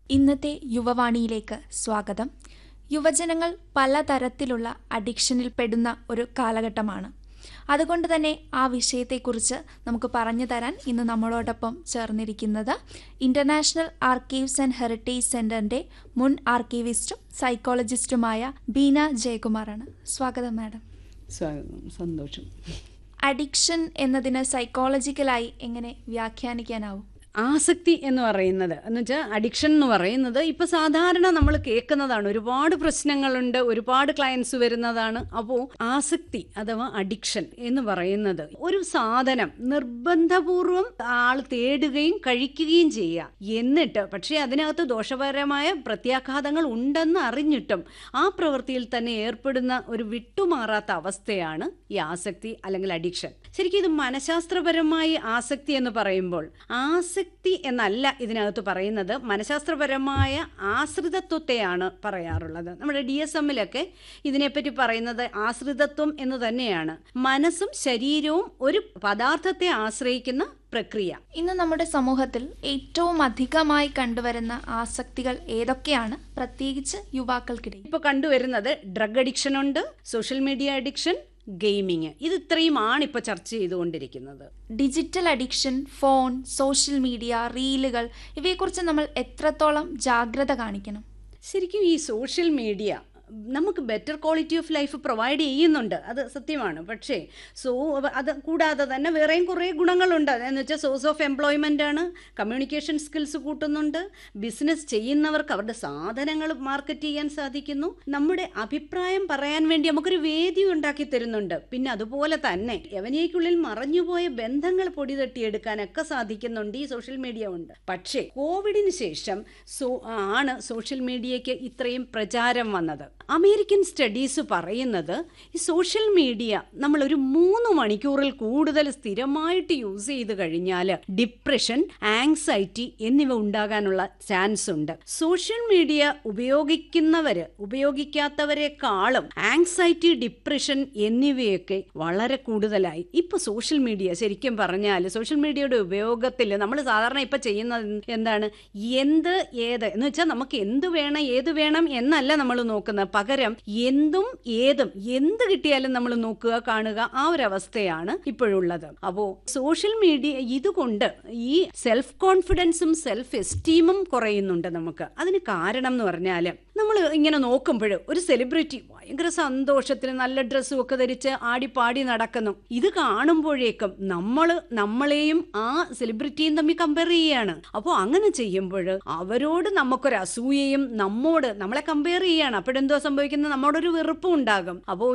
ഇന്നത്തെ യുവവാണിയിലേക്ക് സ്വാഗതം യുവജനങ്ങൾ പലതരത്തിലുള്ള അഡിക്ഷനിൽ പെടുന്ന ഒരു കാലഘട്ടമാണ് അതുകൊണ്ട് തന്നെ ആ വിഷയത്തെക്കുറിച്ച് നമുക്ക് പറഞ്ഞു തരാൻ ഇന്ന് നമ്മളോടൊപ്പം ചേർന്നിരിക്കുന്നത് ഇന്റർനാഷണൽ ആർക്കീവ്സ് ആൻഡ് ഹെറിറ്റേജ് സെന്ററിന്റെ മുൻ ആർക്കീവിസ്റ്റും സൈക്കോളജിസ്റ്റുമായ ബീന ജയകുമാറാണ് സ്വാഗതം മാഡം സ്വാഗതം സന്തോഷം അഡിക്ഷൻ എന്നതിന് സൈക്കോളജിക്കലായി എങ്ങനെ വ്യാഖ്യാനിക്കാനാവും ആസക്തി എന്ന് പറയുന്നത് എന്ന് വെച്ചാൽ അഡിക്ഷൻ എന്ന് പറയുന്നത് ഇപ്പൊ സാധാരണ നമ്മൾ കേൾക്കുന്നതാണ് ഒരുപാട് പ്രശ്നങ്ങളുണ്ട് ഒരുപാട് ക്ലയൻസ് വരുന്നതാണ് അപ്പോൾ ആസക്തി അഥവാ അഡിക്ഷൻ എന്ന് പറയുന്നത് ഒരു സാധനം നിർബന്ധപൂർവം ആൾ തേടുകയും കഴിക്കുകയും ചെയ്യുക എന്നിട്ട് പക്ഷേ അതിനകത്ത് ദോഷപരമായ പ്രത്യാഘാതങ്ങൾ ഉണ്ടെന്ന് അറിഞ്ഞിട്ടും ആ പ്രവൃത്തിയിൽ തന്നെ ഏർപ്പെടുന്ന ഒരു വിട്ടുമാറാത്ത അവസ്ഥയാണ് ഈ ആസക്തി അല്ലെങ്കിൽ അഡിക്ഷൻ ശരിക്കും ഇത് മനഃശാസ്ത്രപരമായി ആസക്തി എന്ന് പറയുമ്പോൾ ആസക്തി എന്നല്ല ഇതിനകത്ത് പറയുന്നത് മനഃശാസ്ത്രപരമായ ആശ്രിതത്വത്തെയാണ് പറയാറുള്ളത് നമ്മുടെ ഡി എസ് എമ്മിലൊക്കെ ഇതിനെപ്പറ്റി പറയുന്നത് ആശ്രിതത്വം എന്ന് തന്നെയാണ് മനസ്സും ശരീരവും ഒരു പദാർത്ഥത്തെ ആശ്രയിക്കുന്ന പ്രക്രിയ ഇന്ന് നമ്മുടെ സമൂഹത്തിൽ ഏറ്റവും അധികമായി കണ്ടുവരുന്ന ആസക്തികൾ ഏതൊക്കെയാണ് പ്രത്യേകിച്ച് യുവാക്കൾക്കിടയിൽ ഇപ്പോൾ കണ്ടുവരുന്നത് ഡ്രഗ് അഡിക്ഷൻ ഉണ്ട് സോഷ്യൽ മീഡിയ അഡിക്ഷൻ ഗെയിമിങ് ഇത് ഇത്രയുമാണ് ഇപ്പോൾ ചർച്ച ചെയ്തുകൊണ്ടിരിക്കുന്നത് digital addiction phone social media റീലുകൾ ഇവയെക്കുറിച്ച് നമ്മൾ എത്രത്തോളം ജാഗ്രത കാണിക്കണം ശരിക്കും ഈ സോഷ്യൽ മീഡിയ നമുക്ക് better quality of life provide ചെയ്യുന്നുണ്ട് അത് സത്യമാണ് പക്ഷേ സോ അത് കൂടാതെ തന്നെ വേറെയും കുറേ ഗുണങ്ങളുണ്ട് എന്ന് വെച്ചാൽ സോഴ്സ് ഓഫ് എംപ്ലോയ്മെൻ്റ് ആണ് കമ്മ്യൂണിക്കേഷൻ സ്കിൽസ് കൂട്ടുന്നുണ്ട് ബിസിനസ് ചെയ്യുന്നവർക്ക് അവരുടെ സാധനങ്ങൾ മാർക്കറ്റ് ചെയ്യാൻ സാധിക്കുന്നു നമ്മുടെ അഭിപ്രായം പറയാൻ വേണ്ടി നമുക്കൊരു വേദി ഉണ്ടാക്കി തരുന്നുണ്ട് പിന്നെ അതുപോലെ തന്നെ യവനിയയ്ക്കുള്ളിൽ മറഞ്ഞുപോയ ബന്ധങ്ങൾ പൊടി തട്ടിയെടുക്കാനൊക്കെ സാധിക്കുന്നുണ്ട് ഈ സോഷ്യൽ മീഡിയ ഉണ്ട് പക്ഷേ കോവിഡിന് ശേഷം സോ ആണ് സോഷ്യൽ മീഡിയയ്ക്ക് ഇത്രയും പ്രചാരം വന്നത് അമേരിക്കൻ സ്റ്റഡീസ് പറയുന്നത് ഈ സോഷ്യൽ മീഡിയ നമ്മൾ ഒരു മൂന്ന് മണിക്കൂറിൽ കൂടുതൽ സ്ഥിരമായിട്ട് യൂസ് ചെയ്ത് കഴിഞ്ഞാൽ ഡിപ്രഷൻ ആങ്സൈറ്റി എന്നിവ ഉണ്ടാകാനുള്ള ചാൻസ് ഉണ്ട് സോഷ്യൽ മീഡിയ ഉപയോഗിക്കുന്നവർ ഉപയോഗിക്കാത്തവരെക്കാളും ആങ്സൈറ്റി ഡിപ്രഷൻ എന്നിവയൊക്കെ വളരെ കൂടുതലായി ഇപ്പൊ സോഷ്യൽ മീഡിയ ശരിക്കും പറഞ്ഞാൽ സോഷ്യൽ മീഡിയയുടെ ഉപയോഗത്തിൽ നമ്മൾ സാധാരണ ഇപ്പൊ ചെയ്യുന്നത് എന്താണ് എന്ത് ഏത് എന്ന് വെച്ചാൽ നമുക്ക് എന്ത് വേണം ഏത് വേണം എന്നല്ല നമ്മൾ നോക്കുന്നത് പകരം എന്തും ഏതും എന്ത് കിട്ടിയാലും നമ്മൾ നോക്കുക കാണുക ആ ഒരു അവസ്ഥയാണ് ഇപ്പോഴുള്ളത് അപ്പോൾ സോഷ്യൽ മീഡിയ ഇതുകൊണ്ട് ഈ സെൽഫ് കോൺഫിഡൻസും സെൽഫ് എസ്റ്റീമും കുറയുന്നുണ്ട് നമുക്ക് അതിന് കാരണം എന്ന് പറഞ്ഞാൽ നമ്മൾ ഇങ്ങനെ നോക്കുമ്പോൾ ഒരു സെലിബ്രിറ്റി ഭയങ്കര സന്തോഷത്തിൽ നല്ല ഡ്രസ്സും ഒക്കെ ധരിച്ച് ആടിപ്പാടി നടക്കുന്നു ഇത് കാണുമ്പോഴേക്കും നമ്മൾ നമ്മളെയും ആ സെലിബ്രിറ്റിയും തമ്മിൽ കമ്പയർ ചെയ്യുകയാണ് അപ്പോൾ അങ്ങനെ ചെയ്യുമ്പോൾ അവരോട് നമുക്കൊരു അസൂയയും നമ്മോട് നമ്മളെ കമ്പയർ ചെയ്യുകയാണ് അപ്പോഴെന്തോ സംഭവിക്കുന്നത് നമ്മോടൊരു വെറുപ്പും ഉണ്ടാകും അപ്പോൾ